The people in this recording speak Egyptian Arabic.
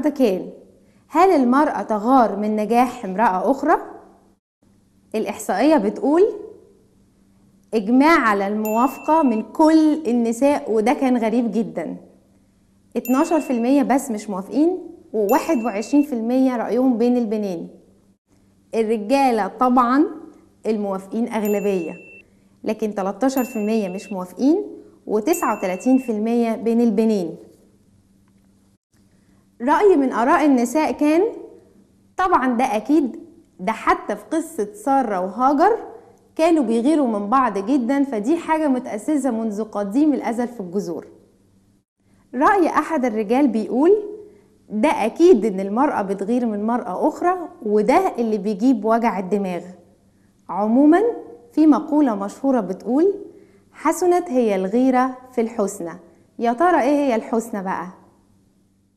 كان هل المرأة تغار من نجاح امرأة أخرى؟ الإحصائية بتقول إجماع على الموافقة من كل النساء وده كان غريب جدا 12% بس مش موافقين و21% رأيهم بين البنين الرجالة طبعا الموافقين أغلبية لكن 13% مش موافقين و39% بين البنين رأي من آراء النساء كان طبعا ده أكيد ده حتى في قصة سارة وهاجر كانوا بيغيروا من بعض جدا فدي حاجة متأسسة منذ قديم الأزل في الجذور رأي أحد الرجال بيقول ده أكيد إن المرأة بتغير من مرأة أخرى وده اللي بيجيب وجع الدماغ عموما في مقولة مشهورة بتقول حسنت هي الغيرة في الحسنى يا ترى ايه هي الحسنى بقى